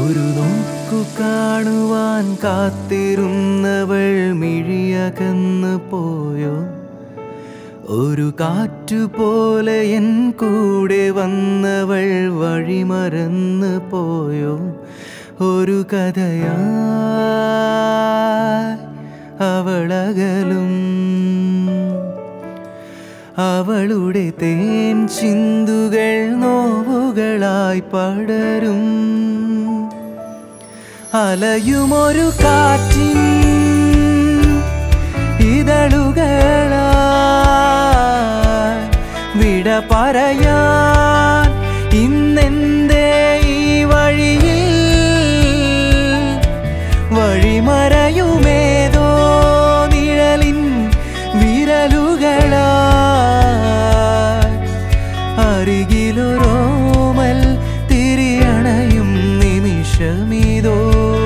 ഒരു നോക്കു കാണുവാൻ കാത്തിരുന്നവൾ മിഴിയകന്നു പോയോ ഒരു കാറ്റുപോലെ എൻ കൂടെ വന്നവൾ വഴിമറന്നു പോയോ ഒരു കഥയാ അവളകലും അവളുടെ തേൻ ചിന്തുകൾ നോവുകളായി പടരും അലയുമൊരു കാറ്റിൻ ഇതളുകളായി വിട പറയാൻ ഇന്നെന്തേ ഈ വഴിയിൽ വഴിമറയുമേതോ നിഴലിൻ വിരലുകളായി അരികിലൊരോമൽ തിരിയണയും നിമിഷമിതോ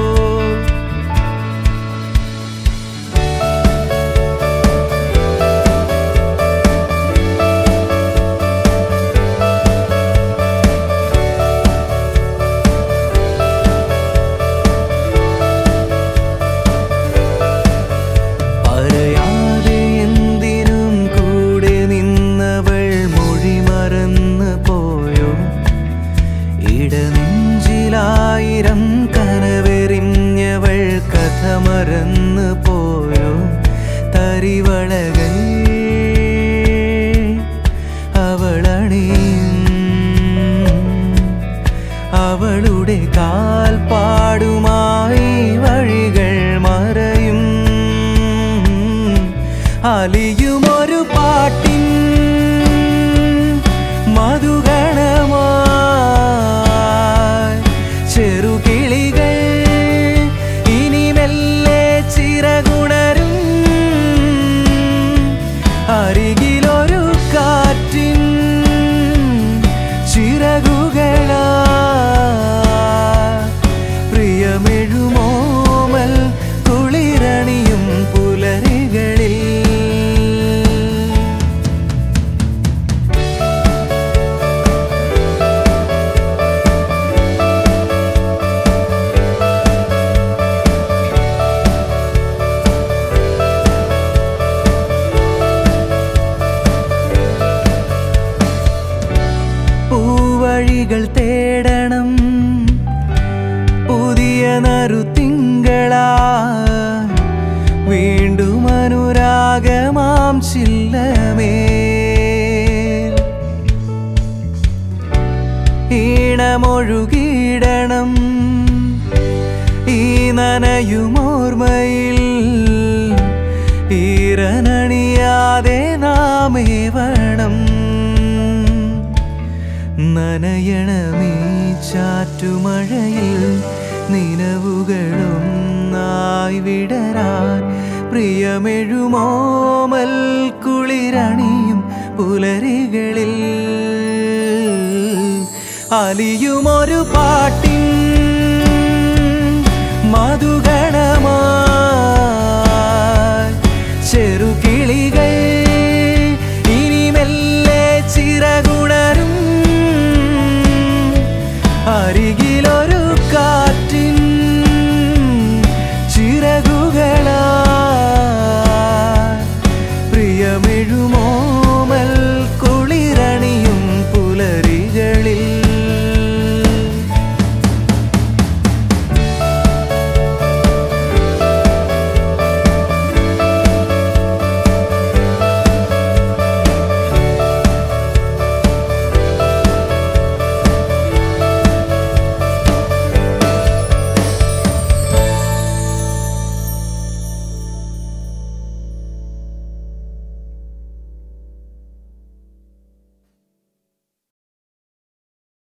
പറയാതെ എന്തിനും കൂടെ നിന്നവൾ മൊഴി മറന്നു പോയോ ഇടനെഞ്ചിലായിരം കനവെറിഞ്ഞവൾ കഥ മറന്നു പോയോ തരിവളകൾ അവളണിയും അവളുടെ കാൽപ്പാടുമായി വഴികൾ മറയും അലിയുമൊരു പാട്ടിൻ മധുഗണമായി ചെറുകിളികൾ ഇനി മെല്ലെ ചിറകുണരും അരികിലൊരു കാറ്റിൻ ചിറകുകളാ പ്രിയമെഴുമോമൽ കുളിരണിയും പുലരികളിൽ പൂവഴികൾ തേടണം പുതിയ നറുത്തിങ്കളാ വീണ്ടും അനുരാഗമാം ചില്ലമേ ഈണമൊഴുകിടണം ഈ നനയുമോർമ്മയിൽ ഈറനണിയാതെ നാമേവണം നനയണമീ ചാറ്റുമഴയിൽ നിലവുകളൊന്നായി വിടരാൻ പ്രിയമെഴുമോമൽ കുളിരണിയും പുലരികളിൽ അലിയുമൊരു പാട്ടിൻ മധുഗണമാ